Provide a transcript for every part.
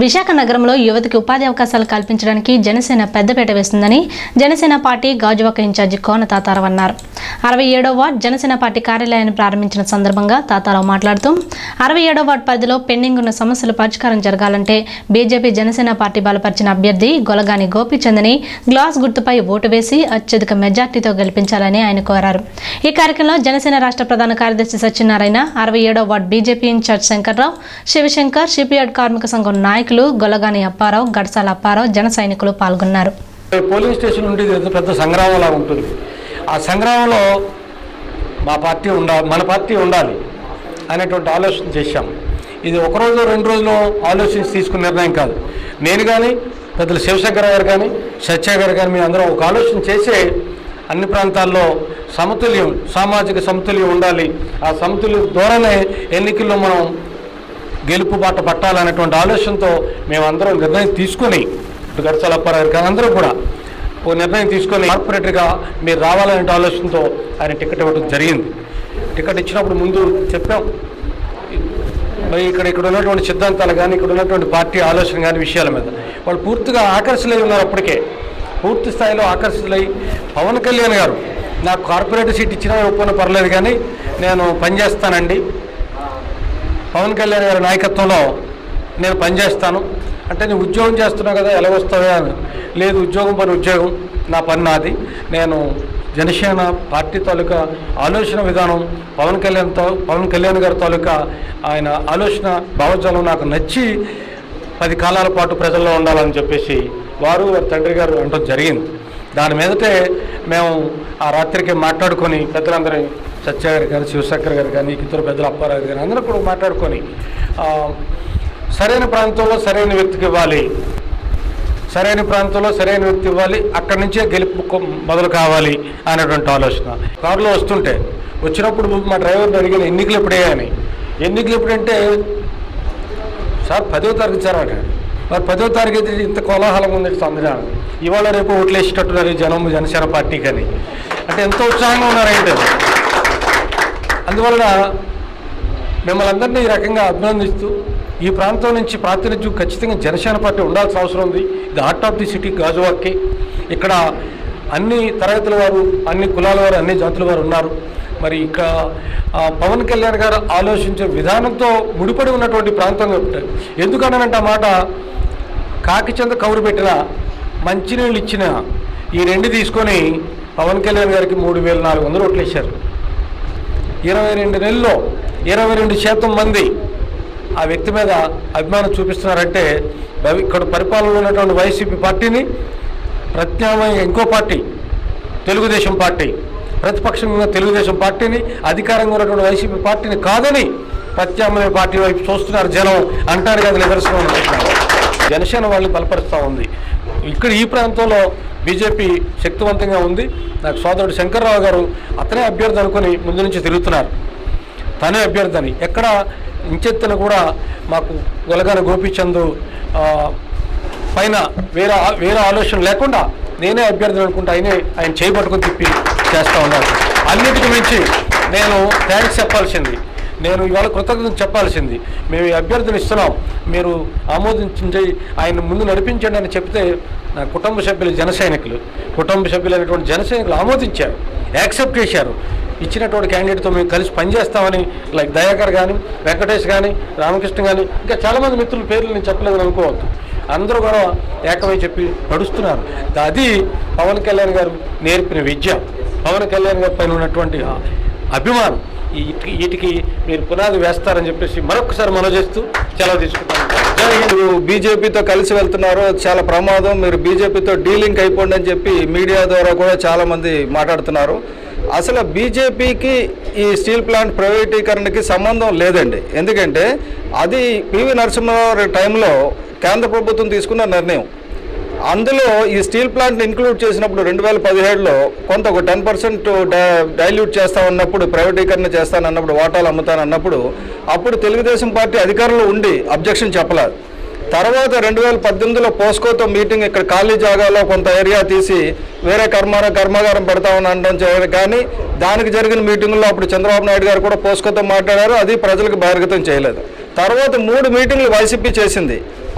విశాఖ నగరంలో యువతికి ఉపాధి అవకాశాలు కల్పించడానికి జనసేన పెద్దపీట వేస్తుందని జనసేన పార్టీ గాజువాక ఇన్ఛార్జి కోన తాతారావు అన్నారు అరవై ఏడో వార్డ్ జనసేన పార్టీ కార్యాలయాన్ని ప్రారంభించిన సందర్భంగా తాతారావు మాట్లాడుతూ అరవై ఏడో వార్డ్ పరిధిలో పెండింగ్ ఉన్న సమస్యల పరిష్కారం జరగాలంటే బీజేపీ జనసేన పార్టీ బలపరిచిన అభ్యర్థి గొలగాని గోపీచంద్ని గ్లాస్ గుర్తుపై ఓటు వేసి అత్యధిక మెజార్టీతో గెలిపించాలని ఆయన కోరారు ఈ కార్యక్రమంలో జనసేన రాష్ట్ర ప్రధాన కార్యదర్శి సత్యనారాయణ అరవై ఏడో ward BJP incharge Shankarrao Sivashankar shipyard కార్మిక సంఘం నాయకులు గొలగాని అప్పారావు గడసాల అప్పారావు జన సైనికులు పాల్గొన్నారు పోలింగ్ స్టేషన్ నుండి ఇది పెద్ద సంగ్రామంలా ఉంటుంది ఆ సంగ్రామంలో మా పార్టీ ఉండాలి మన పార్టీ ఉండాలి అనేటువంటి ఆలోచన చేశాం ఇది ఒక రోజు రెండు రోజులు ఆలోచించి తీసుకున్న నిర్ణయం కాదు నేను కానీ పెద్దలు శివశంకర్ గారు కానీ సత్య గారు కానీ మేము అందరం ఒక ఆలోచన చేసే అన్ని ప్రాంతాల్లో సమతుల్యం సామాజిక సమతుల్యం ఉండాలి ఆ సమతుల్యం ద్వారానే ఎన్నికల్లో మనం గెలుపు బాట పట్టాలనేటువంటి ఆలోచనతో మేమందరం నిర్ణయం తీసుకొని ఇటు గడచాల అప్పారావు గారు కానీ అందరూ కూడా ఓ నిర్ణయం తీసుకొని కార్పొరేటర్గా మీరు రావాలనే ఆలోచనతో ఆయన టికెట్ ఇవ్వడం జరిగింది టికెట్ ఇచ్చినప్పుడు ముందు చెప్పాం మరి ఇక్కడ ఇక్కడ ఉన్నటువంటి సిద్ధాంతాలు కానీ ఇక్కడ ఉన్నటువంటి పార్టీ ఆలోచన కానీ విషయాల మీద వాళ్ళు పూర్తిగా ఆకర్షితులై ఉన్నారు అప్పటికే పూర్తి స్థాయిలో ఆకర్షితులై పవన్ కళ్యాణ్ గారు నాకు కార్పొరేటర్ సీట్ ఇచ్చినా ఒప్పుకున్న పర్లేదు కానీ నేను పనిచేస్తానండి పవన్ కళ్యాణ్ గారి నాయకత్వంలో నేను పనిచేస్తాను అంటే నేను ఉద్యోగం చేస్తున్నావు కదా ఎలా వస్తావే అని లేదు ఉద్యోగం పని ఉద్యోగం నా పని నాది నేను జనసేన పార్టీ తాలూకా ఆలోచన విధానం పవన్ కళ్యాణ్తో పవన్ కళ్యాణ్ గారి తాలూకా ఆయన ఆలోచన భావజాలం నాకు నచ్చి పది కాలాల పాటు ప్రజల్లో ఉండాలని చెప్పేసి వారు వారి తండ్రి గారు అనడం జరిగింది దాని మీదటే మేము ఆ రాత్రికి మాట్లాడుకొని పెద్దలందరూ సత్య గారు కానీ శివశంకర్ గారు కానీ ఇతర పెద్దలు అప్పారావు గారు అందరూ కూడా మాట్లాడుకొని ఆ, సరైన ప్రాంతంలో సరైన వ్యక్తికి ఇవ్వాలి సరైన ప్రాంతంలో సరైన వ్యక్తి ఇవ్వాలి అక్కడి నుంచే గెలుపు కొ- మొదలు కావాలి అనేటువంటి ఆలోచన కారులో వస్తుంటే వచ్చినప్పుడు మా డ్రైవర్ని అడిగిన ఎన్నికలు ఎప్పుడే అని ఎన్నికలు ఎప్పుడంటే సార్ పదో తారీఖు సార్ అంటాడు మరి పదో తారీఖు అయితే ఇంత కోలాహలం ఉంది సందర్భం ఇవాళ రేపు ఓట్లు వేసేటట్టున్నారు ఈ జనం జనసేన పార్టీకి అని అంటే ఎంతో ఉత్సాహంగా ఉన్నారంటే అందువలన మిమ్మల్ని అందరినీ ఈ రకంగా అభినందిస్తూ ఈ ప్రాంతం నుంచి ప్రాతినిధ్యం ఖచ్చితంగా జనసేన పార్టీ ఉండాల్సిన అవసరం ఉంది ఇది హార్ట్ ఆఫ్ ది సిటీ గాజువాక్కి ఇక్కడ అన్ని తరగతుల వారు అన్ని కులాల వారు అన్ని జాతుల వారు ఉన్నారు మరి ఇక ఆ, పవన్ కళ్యాణ్ గారు ఆలోచించే విధానంతో ముడిపడి ఉన్నటువంటి ప్రాంతం కాబట్టి ఎందుకన్నానంటే ఆ మాట కాకి చెంద కౌరు పెట్టిన మంచినీళ్ళు ఇచ్చిన ఈ రెండు తీసుకొని పవన్ కళ్యాణ్ గారికి మూడు వేల నాలుగు వందలు ఓట్లు వేశారు ఇరవై రెండు నెలల్లో ఇరవై రెండు శాతం మంది ఆ వ్యక్తి మీద అభిమానం చూపిస్తున్నారంటే భవి- ఇక్కడ పరిపాలనలో ఉన్నటువంటి వైసీపీ పార్టీని ప్రత్యామ్నాయ ఇంకో పార్టీ తెలుగుదేశం పార్టీ ప్రతిపక్షంగా తెలుగుదేశం పార్టీని అధికారంగా ఉన్నటువంటి వైసీపీ పార్టీని కాదని ప్రత్యామ్నాయ పార్టీ వైపు చూస్తున్నారు జనం అంటారు కదా నిదర్శనం అనుకుంటున్నారు జనసేన వాళ్ళని బలపరుస్తూ ఉంది ఇక్కడ ఈ ప్రాంతంలో బీజేపీ శక్తివంతంగా ఉంది నాకు సోదరుడు శంకర్రావు గారు అతనే అభ్యర్థి అనుకుని ముందు నుంచి తిరుగుతున్నారు తనే అభ్యర్థి అని ఎక్కడ ఇంచెత్తున కూడా మాకు గొలగాన గోపీచంద్ ఆ, పైన వేరే ఆ- వేరే ఆలోచన లేకుండా నేనే అభ్యర్థిని అనుకుంటా ఆయనే ఆయన చేయబట్టుకుని తిప్పి చేస్తూ ఉన్నారు అన్నిటికి మించి నేను థ్యాంక్స్ చెప్పాల్సింది నేను ఇవాళ కృతజ్ఞత చెప్పాల్సింది మేము ఈ అభ్యర్థిని ఇస్తున్నాం మీరు ఆమోదించి ఆయన ముందు నడిపించండి అని చెప్తే నా కుటుంబ సభ్యులు జన సైనికులు కుటుంబ సభ్యులు అనేటువంటి జన సైనికులు ఆమోదించారు యాక్సెప్ట్ చేశారు ఇచ్చినటువంటి క్యాండిడేట్తో మేము కలిసి పనిచేస్తామని లైక్ దయాకర్ కానీ వెంకటేష్ కానీ రామకృష్ణ కానీ ఇంకా చాలామంది మిత్రుల పేర్లు నేను చెప్పలేదని అనుకోవద్దు అందరూ కూడా ఏకమై చెప్పి నడుస్తున్నారు అది పవన్ కళ్యాణ్ గారు నేర్పిన విద్య పవన్ కళ్యాణ్ గారి పైన ఉన్నటువంటి ఆ అభిమానం ఈ వీటికి మీరు పునాది వేస్తారని చెప్పేసి మరొకసారి మనం చేస్తూ సెలవు తీసుకుంటాను జై హింద్ మీరు బీజేపీతో కలిసి వెళ్తున్నారు అది చాలా ప్రమాదం మీరు బీజేపీతో డీలింక్ అయిపోండి అని చెప్పి మీడియా ద్వారా కూడా చాలా మంది మాట్లాడుతున్నారు అసలు బీజేపీకి ఈ స్టీల్ ప్లాంట్ ప్రైవేటీకరణకి సంబంధం లేదండి ఎందుకంటే అది పివి నరసింహారావు టైంలో కేంద్ర ప్రభుత్వం తీసుకున్న నిర్ణయం అందులో ఈ స్టీల్ ప్లాంట్ని ఇంక్లూడ్ చేసినప్పుడు రెండు వేల పదిహేడులో కొంత ఒక టెన్ పర్సెంట్ డైల్యూట్ చేస్తామన్నప్పుడు ప్రైవేటీకరణ చేస్తానన్నప్పుడు వాటాలు అమ్ముతానన్నప్పుడు అప్పుడు తెలుగుదేశం పార్టీ అధికారంలో ఉండి అబ్జెక్షన్ చెప్పలేదు తర్వాత రెండు వేల పద్దెనిమిదిలో పోస్కోతో మీటింగ్ ఇక్కడ ఖాళీ జాగాలో కొంత ఏరియా తీసి వేరే కర్మార కర్మాగారం పెడతామని అనడం చేయరు కానీ దానికి జరిగిన మీటింగ్లో అప్పుడు చంద్రబాబు నాయుడు గారు కూడా పోస్కోతో మాట్లాడారు అది ప్రజలకు బహిర్గతం చేయలేదు తర్వాత మూడు మీటింగ్లు వైసీపీ చేసింది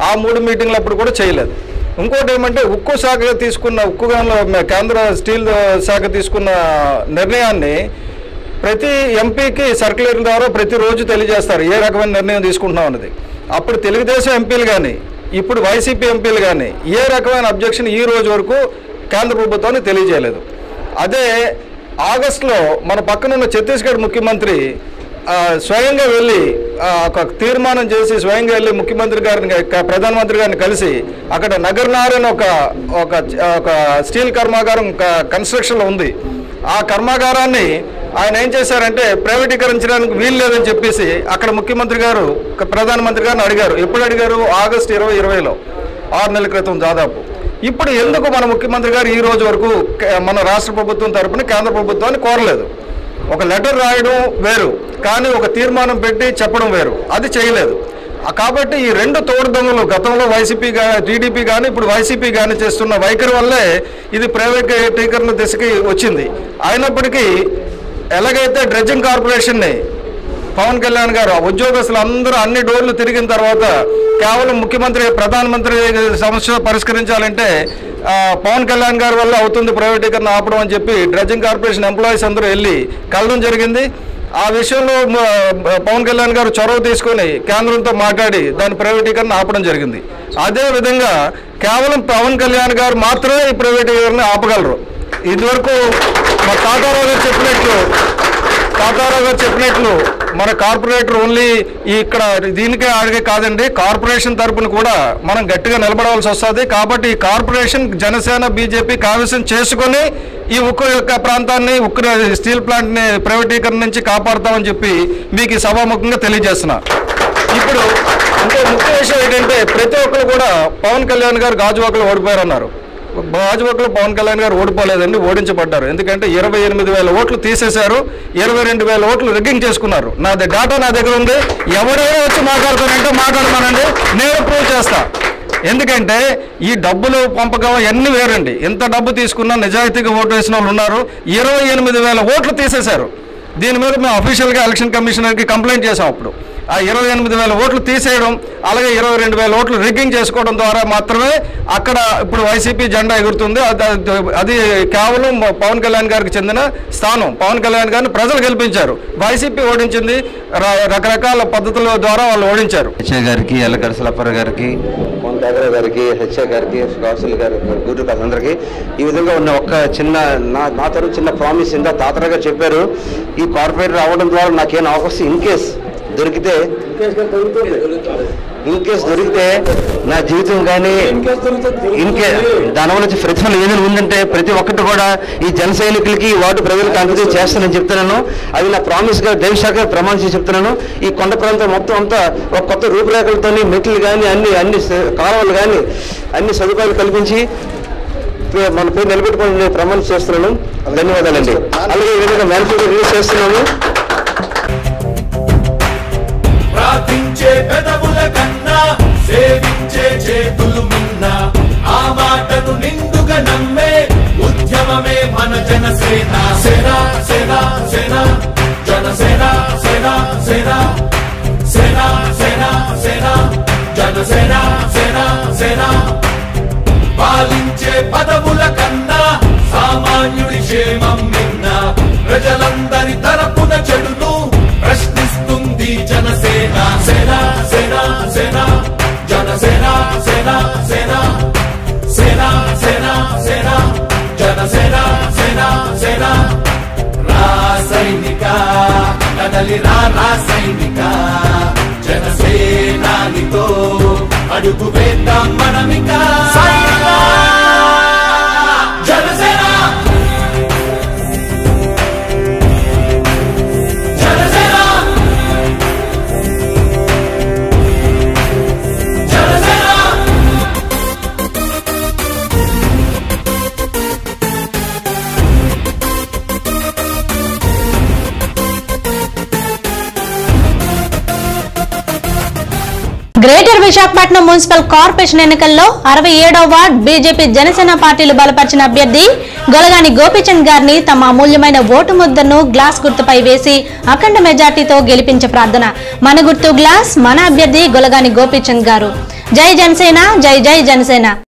ఆ మూడు మీటింగ్లు అప్పుడు కూడా చేయలేదు ఇంకోటి ఏమంటే ఉక్కు శాఖ తీసుకున్న ఉక్కు గనుల- కేంద్ర స్టీల్ శాఖ తీసుకున్న నిర్ణయాన్ని ప్రతి ఎంపీకి సర్క్యులర్ ద్వారా ప్రతిరోజు తెలియజేస్తారు ఏ రకమైన నిర్ణయం తీసుకుంటున్నాం అన్నది అప్పుడు తెలుగుదేశం ఎంపీలు కానీ ఇప్పుడు వైసీపీ ఎంపీలు కానీ ఏ రకమైన అబ్జెక్షన్ ఈ రోజు వరకు కేంద్ర ప్రభుత్వానికి తెలియజేయలేదు అదే ఆగస్టులో మన పక్కనున్న ఛత్తీస్గఢ్ ముఖ్యమంత్రి ఆ, స్వయంగా వెళ్ళి ఆ, ఒక తీర్మానం చేసి స్వయంగా వెళ్ళి ముఖ్యమంత్రి గారిని క- ప్రధానమంత్రి గారిని కలిసి అక్కడ నగర్నార్ అని ఒక ఒక ఒక స్టీల్ కర్మాగారం కన్స్ట్రక్షన్లో ఉంది ఆ కర్మాగారాన్ని ఆయన ఏం చేశారంటే ప్రైవేటీకరించడానికి వీలు లేదని చెప్పేసి అక్కడ ముఖ్యమంత్రి గారు క- ప్రధానమంత్రి గారిని అడిగారు ఎప్పుడు అడిగారు ఆగస్టు ఇరవై ఇరవైలో ఆరు నెలల క్రితం దాదాపు ఇప్పుడు ఎందుకు మన ముఖ్యమంత్రి గారు ఈ రోజు వరకు క- మన రాష్ట్ర ప్రభుత్వం తరపున కేంద్ర ప్రభుత్వాన్ని కోరలేదు ఒక లెటర్ రాయడం వేరు కానీ ఒక తీర్మానం పెట్టి చెప్పడం వేరు అది చేయలేదు ఆ కాబట్టి ఈ రెండు తోడుదొంగలు గతంలో వైసీపీ గా టీడీపీ కానీ ఇప్పుడు వైసీపీ కానీ చేస్తున్న వైఖరి వల్లే ఇది ప్రైవేటీకరణ దిశకి వచ్చింది అయినప్పటికీ ఎలాగైతే డ్రెడ్జింగ్ కార్పొరేషన్ని పవన్ కళ్యాణ్ గారు ఆ ఉద్యోగస్తులు అందరూ అన్ని డోర్లు తిరిగిన తర్వాత కేవలం ముఖ్యమంత్రి ప్రధానమంత్రి సమస్య పరిష్కరించాలంటే ఆ, పవన్ కళ్యాణ్ గారి వల్ల అవుతుంది ప్రైవేటీకరణ ఆపడం అని చెప్పి డ్రెడ్జింగ్ కార్పొరేషన్ ఎంప్లాయీస్ అందరూ వెళ్ళి కలడం జరిగింది ఆ విషయంలో మ, పవన్ కళ్యాణ్ గారు చొరవ తీసుకొని కేంద్రంతో మాట్లాడి దాని ప్రైవేటీకరణ ఆపడం జరిగింది అదే విధంగా కేవలం పవన్ కళ్యాణ్ గారు మాత్రమే ఈ ప్రైవేటీకరణ ఆపగలరు ఇదివరకు మా తాతారావు గారు చెప్పినట్లు తాతారావు గారు చెప్పినట్లు మన కార్పొరేటర్ ఓన్లీ ఈ ఇక్కడ దీనికే అడిగే కాదండి కార్పొరేషన్ తరపున కూడా మనం గట్టిగా నిలబడవలసి వస్తుంది కాబట్టి ఈ కార్పొరేషన్ జనసేన బీజేపీ కావిసం చేసుకొని ఈ ఉక్కు యొక్క ప్రాంతాన్ని ఉక్కు స్టీల్ ప్లాంట్ని ప్రైవేటీకరణ నుంచి కాపాడుతామని చెప్పి మీకు ఈ సభాముఖంగా తెలియజేస్తున్నా ఇప్పుడు ఇంకో ముఖ్య విషయం ఏంటంటే ప్రతి ఒక్కరు కూడా పవన్ కళ్యాణ్ గారు గాజువాకలు ఓడిపోయారన్నారు గాజువాకలో పవన్ కళ్యాణ్ గారు ఓడిపోలేదండి ఓడించబడ్డారు ఎందుకంటే ఇరవై ఎనిమిది వేల ఓట్లు తీసేశారు ఇరవై రెండు వేల ఓట్లు రిగ్గింగ్ చేసుకున్నారు నా దగ్గర డేటా నా దగ్గర ఉంది ఎవరైనా వచ్చి మాట్లాడుతానంటే మాట్లాడమనండి నేను ప్రూవ్ చేస్తా ఎందుకంటే ఈ డబ్బులు పంపకం అన్నీ వేరండి ఎంత డబ్బు తీసుకున్నా నిజాయితీగా ఓటు వేసిన వాళ్ళు ఉన్నారు ఇరవై ఎనిమిది వేల ఓట్లు తీసేశారు దీని మీద మేము అఫీషియల్గా ఎలక్షన్ కమిషనర్కి కంప్లైంట్ చేసాం అప్పుడు ఆ ఇరవై ఎనిమిది వేల ఓట్లు తీసేయడం అలాగే ఇరవై రెండు వేల ఓట్లు రిగ్గింగ్ చేసుకోవడం ద్వారా మాత్రమే అక్కడ ఇప్పుడు వైసీపీ జెండా ఎగురుతుంది అది- అది- అది కేవలం పవన్ కళ్యాణ్ గారికి చెందిన స్థానం పవన్ కళ్యాణ్ గారిని ప్రజలు గెలిపించారు వైసీపీ ఓడించింది ర- రకరకాల పద్ధతుల ద్వారా వాళ్ళు ఓడించారు హెచ్ఏ గారికి ఎల్లకర సలపర గారికి పవన్ ఠాకరే గారికి హెచ్ఏ గారికి కౌశల్ గారి గురు అందరికీ ఈ విధంగా ఉన్న ఒక్క చిన్న నా నా తరపు చిన్న ప్రామిస్ ఇందా తాతరా గారు చెప్పారు ఈ కార్పొరేట్ రావడం ద్వారా నాకేం అవకాశం ఇన్ కేస్ దొరికితే ఇన్ కేస్ దొరికితే నా జీవితం కానీ ఇన్ కేస్ దానివల్ల వచ్చే ప్రతిఫలం ఏదైనా ఉందంటే ప్రతి ఒక్కటి కూడా ఈ జన సైనికులకి ఈ వార్డు ప్రజలకు అంకితం చేస్తానని చెప్తున్నాను అది నా ప్రామిస్ గా దేవశాఖ ప్రమాణం చేసి చెప్తున్నాను ఈ కొండ ప్రాంతం మొత్తం అంతా ఒక కొత్త రూపురేఖలతోని మెట్లు కానీ అన్ని అన్ని స- కాలువలు కానీ అన్ని సదుపాయాలు కల్పించి పే- మన పేరు నిలబెట్టుకొని నేను ప్రమాణం చేస్తున్నాను ధన్యవాదాలండి అలాగే ఈ విధంగా మేనిఫెస్టో రిలీజ్ చేస్తున్నాము ప్రార్థించే పెదవుల కన్నా సేవించే చేతులు మిన్న ఆ మాటను నిండుగా నమ్మే ఉద్యమమే మన జనసేన సేన సేన సేన జనసేన సేన సేన సేన సేన సేన జనసేన సేన సేన పాలించే పదవుల కన్నా సామాన్యుడి క్షేమం నిన్న ప్రజలందరి తరపున చెడును ప్రశ్నిస్తుంది జనసేన సేన సేన సేన జనసేన సేన సేన సేన సేన సేన జనసేన సేన సేన రాసైనిక కదలి రా రాసైనిక జనసేనానితో అడుగు వేద్దాం మనమిక Janasena Janasena Janasena greater Visakhapatnam municipal corporation ఎన్నికల్లో అరవై ఏడవ వార్డ్ బీజేపీ జనసేన పార్టీలు బలపరిచిన అభ్యర్థి గొలగాని గోపీచంద్ గారిని తమ అమూల్యమైన ఓటు ముద్దను గ్లాస్ గుర్తుపై వేసి అఖండ మెజార్టీతో గెలిపించే ప్రార్థన మన గుర్తు గ్లాస్ మన అభ్యర్థి గొలగాని గోపీచంద్ గారు జై జనసేన జై జై జనసేన